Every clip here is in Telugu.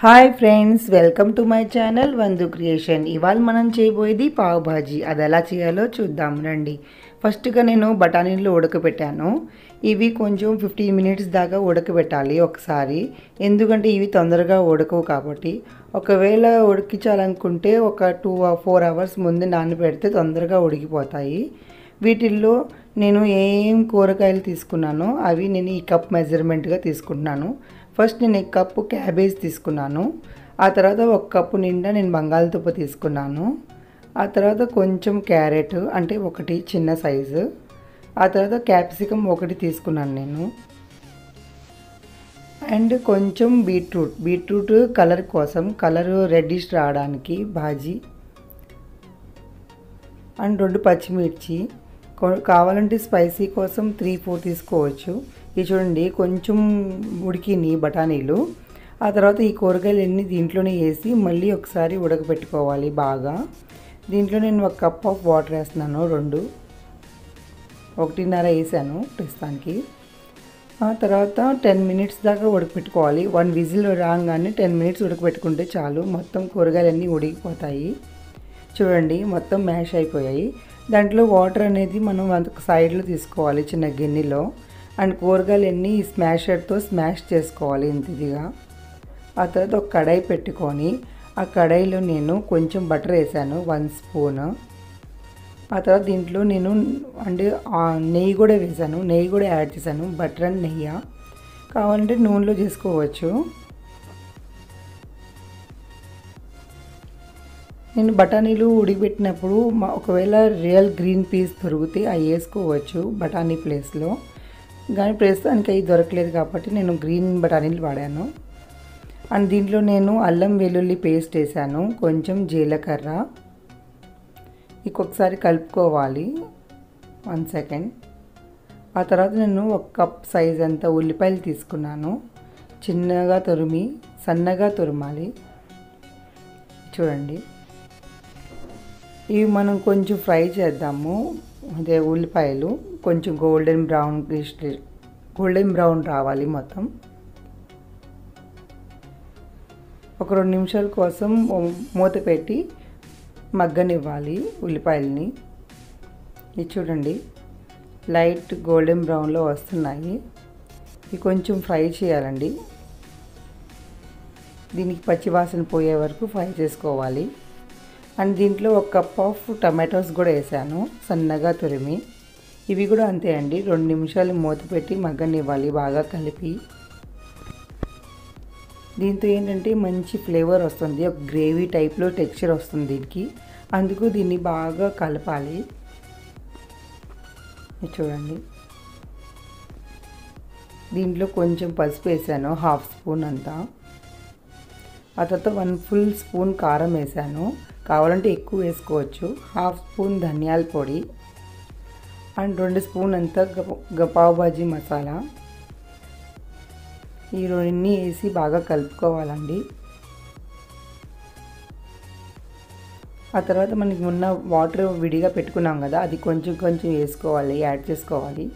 hi friends welcome to my channel వందు క్రియేషన్ ఇవాళ మనం చేయబోయేది పావు భాజీ అది ఎలా చేయాలో చూద్దాం రండి ఫస్ట్గా నేను బఠానీలు ఉడకబెట్టాను ఇవి కొంచెం ఫిఫ్టీన్ మినిట్స్ దాకా ఉడకబెట్టాలి ఒకసారి ఎందుకంటే ఇవి తొందరగా ఉడకవు కాబట్టి ఒకవేళ ఉడికించాలనుకుంటే ఒక టూ ఫోర్ అవర్స్ ముందు నానబెడితే తొందరగా ఉడికిపోతాయి వీటిల్లో నేను ఏం కూరగాయలు తీసుకున్నానో అవి నేను ఈ కప్ మెజర్మెంట్గా తీసుకుంటున్నాను ఫస్ట్ నేను ఈ కప్పు క్యాబేజ్ తీసుకున్నాను ఆ తర్వాత ఒక కప్పు నిండా నేను బంగాళదుంప తీసుకున్నాను ఆ తర్వాత కొంచెం క్యారెట్ అంటే ఒకటి చిన్న సైజు ఆ తర్వాత క్యాప్సికమ్ ఒకటి తీసుకున్నాను నేను అండ్ కొంచెం బీట్రూట్ బీట్రూట్ కలర్ కోసం కలర్ రెడ్డిష్ రావడానికి బాజీ అండ్ రెండు పచ్చిమిర్చి కొ- కావాలంటే స్పైసీ కోసం త్రీ ఫోర్ తీసుకోవచ్చు ఇది చూడండి కొంచెం ఉడికిని బఠానీలు ఆ తర్వాత ఈ కూరగాయలు అన్నీ దీంట్లోనే వేసి మళ్ళీ ఒకసారి ఉడకబెట్టుకోవాలి బాగా దీంట్లో నేను ఒక కప్ ఆఫ్ వాటర్ వేస్తున్నాను రెండు ఒకటిన్నర వేసాను ప్రస్తుతానికి ఆ తర్వాత టెన్ మినిట్స్ దాకా ఉడకపెట్టుకోవాలి వన్ విజిల్ రాగానే టెన్ మినిట్స్ ఉడకపెట్టుకుంటే చాలు మొత్తం కూరగాయలన్నీ ఉడికిపోతాయి చూడండి మొత్తం మ్యాష్ అయిపోయాయి దాంట్లో వాటర్ అనేది మనం ఒక సైడ్లో తీసుకోవాలి చిన్న గిన్నెలో అండ్ కూరగాయలు అన్నీ స్మాషర్తో స్మాష్ చేసుకోవాలి ఇంత ఇదిగా ఆ తర్వాత ఒక కడాయి పెట్టుకొని ఆ కడాయిలో నేను కొంచెం బటర్ వేసాను వన్ స్పూన్ ఆ తర్వాత దీంట్లో నేను అంటే ఆ నెయ్యి కూడా వేసాను నెయ్యి కూడా యాడ్ చేశాను బటర్ అండ్ నెయ్యి కావాలంటే నూనెలో చేసుకోవచ్చు నేను బఠానీలు ఉడికిపెట్టినప్పుడు మా ఒకవేళ రియల్ గ్రీన్ పీస్ దొరికితే అవి వేసుకోవచ్చు బఠానీ ప్లేస్లో కానీ ప్రస్తుతానికి అవి దొరకలేదు కాబట్టి నేను గ్రీన్ బఠానీలు వాడాను అండ్ దీంట్లో నేను అల్లం వెల్లుల్లి పేస్ట్ వేసాను కొంచెం జీలకర్ర ఇంకొకసారి కలుపుకోవాలి వన్ సెకండ్ ఆ తర్వాత నేను ఒక కప్ సైజ్ అంత ఉల్లిపాయలు తీసుకున్నాను చిన్నగా తురిమి సన్నగా తురమాలి చూడండి ఇవి మనం కొంచెం ఫ్రై చేద్దాము అదే ఉల్లిపాయలు కొంచెం గోల్డెన్ బ్రౌన్ గోల్డెన్ బ్రౌన్ రావాలి మొత్తం ఒక రెండు నిమిషాల కోసం మూత పెట్టి మగ్గనివ్వాలి ఉల్లిపాయలని ఇది చూడండి లైట్ గోల్డెన్ బ్రౌన్లో వస్తున్నాయి ఇవి కొంచెం ఫ్రై చేయాలండి దీనికి పచ్చివాసన పోయే వరకు ఫ్రై చేసుకోవాలి అండ్ దీంట్లో ఒక కప్ ఆఫ్ టమాటోస్ కూడా వేసాను సన్నగా తురిమి ఇవి కూడా అంతే అండి రెండు నిమిషాలు మూత పెట్టి మగ్గనివ్వాలి బాగా కలిపి దీంతో ఏంటంటే మంచి ఫ్లేవర్ వస్తుంది ఒక గ్రేవీ టైప్లో టెక్స్చర్ వస్తుంది దీనికి అందుకు దీన్ని బాగా కలపాలి ఇది చూడండి దీంట్లో కొంచెం పసుపు వేసాను హాఫ్ స్పూన్ అంతా ఆ తర్వాత వన్ ఫుల్ స్పూన్ కారం వేసాను కావాలంటే ఎక్కువ వేసుకోవచ్చు హాఫ్ స్పూన్ ధనియాల పొడి అండ్ రెండు స్పూన్ అంతా గపావ్ బాజీ మసాలా ఈ రెండిన్ని వేసి బాగా కలుపుకోవాలండి ఆ తర్వాత మనకి ఉన్న వాటర్ విడిగా పెట్టుకున్నాం కదా అది కొంచెం కొంచెం వేసుకోవాలి యాడ్ చేసుకోవాలి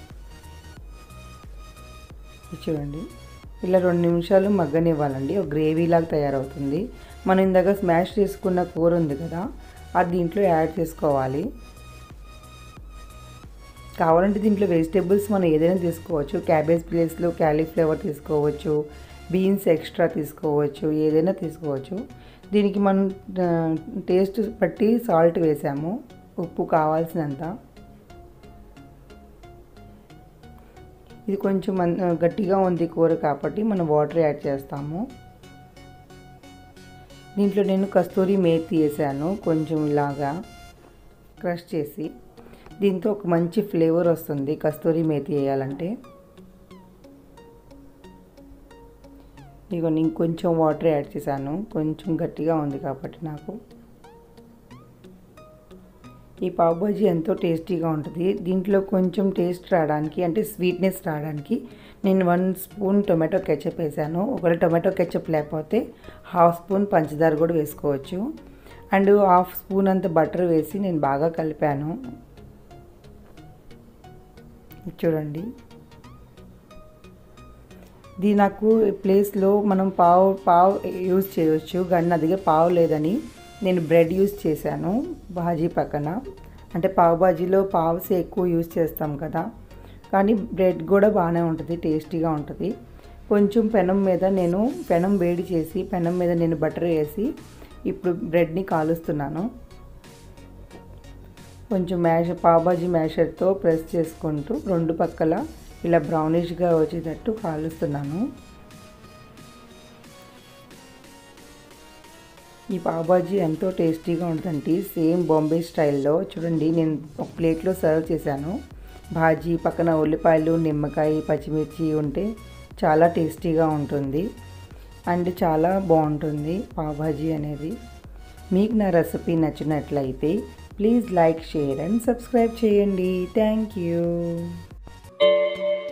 చూడండి ఇలా రెండు నిమిషాలు మగ్గనివ్వాలండి ఒక గ్రేవీ లాగా తయారవుతుంది మనం ఇందాక స్మాష్ చేసుకున్న కూర ఉంది కదా అది దీంట్లో యాడ్ చేసుకోవాలి కావాలంటే దీంట్లో వెజిటేబుల్స్ మనం ఏదైనా తీసుకోవచ్చు క్యాబేజ్ ప్లేస్లో క్యాలీఫ్లవర్ తీసుకోవచ్చు బీన్స్ ఎక్స్ట్రా తీసుకోవచ్చు ఏదైనా తీసుకోవచ్చు దీనికి మనం టేస్ట్ బట్టి సాల్ట్ వేసాము ఉప్పు కావాల్సినంత ఇది కొంచెం గట్టిగా ఉంది కూర కాబట్టి మనం వాటర్ యాడ్ చేస్తాము దీంట్లో నేను కస్తూరి మేతి వేసాను కొంచెం ఇలాగా క్రష్ చేసి దీంతో ఒక మంచి ఫ్లేవర్ వస్తుంది కస్తూరి మేతి వేయాలంటే ఇదిగో నేను కొంచెం వాటర్ యాడ్ చేశాను కొంచెం గట్టిగా ఉంది కాబట్టి నాకు ఈ పావ్ బాజీ ఎంతో టేస్టీగా ఉంటుంది దీంట్లో కొంచెం టేస్ట్ రావడానికి అంటే స్వీట్నెస్ రావడానికి నేను వన్ స్పూన్ టొమాటో కెచప్ వేసాను ఒకవేళ టొమాటో కెచప్ లేకపోతే హాఫ్ స్పూన్ పంచదార కూడా వేసుకోవచ్చు అండ్ హాఫ్ స్పూన్ అంత బటర్ వేసి నేను బాగా కలిపాను చూడండి ఇది నాకు ప్లేస్లో మనం పావు పావు యూజ్ చేయవచ్చు కానీ నా దగ్గర పావు లేదని నేను బ్రెడ్ యూజ్ చేశాను బాజీ పక్కన అంటే పావు బాజీలో పావుసే ఎక్కువ యూజ్ చేస్తాం కదా కానీ బ్రెడ్ కూడా బాగానే ఉంటుంది టేస్టీగా ఉంటుంది కొంచెం పెనం మీద నేను పెనం వేడి చేసి పెనం మీద నేను బటర్ వేసి ఇప్పుడు బ్రెడ్ని కాలుస్తున్నాను కొంచెం మ్యాష్ పావుబాజీ మ్యాషర్తో ప్రెస్ చేసుకుంటూ రెండు పక్కల ఇలా బ్రౌనిష్గా వచ్చేటట్టు కాలుస్తున్నాను ఈ పావుబాజీ ఎంతో టేస్టీగా ఉంటుందండి సేమ్ బాంబే స్టైల్లో చూడండి నేను ఒక ప్లేట్లో సర్వ్ చేశాను భాజీ పక్కన ఉల్లిపాయలు నిమ్మకాయ పచ్చిమిర్చి ఉంటే చాలా టేస్టీగా ఉంటుంది అండ్ చాలా బాగుంటుంది పావుబాజీ అనేది మీకు నా రెసిపీ నచ్చినట్లయితే please like share and subscribe చేయండి థ్యాంక్ యూ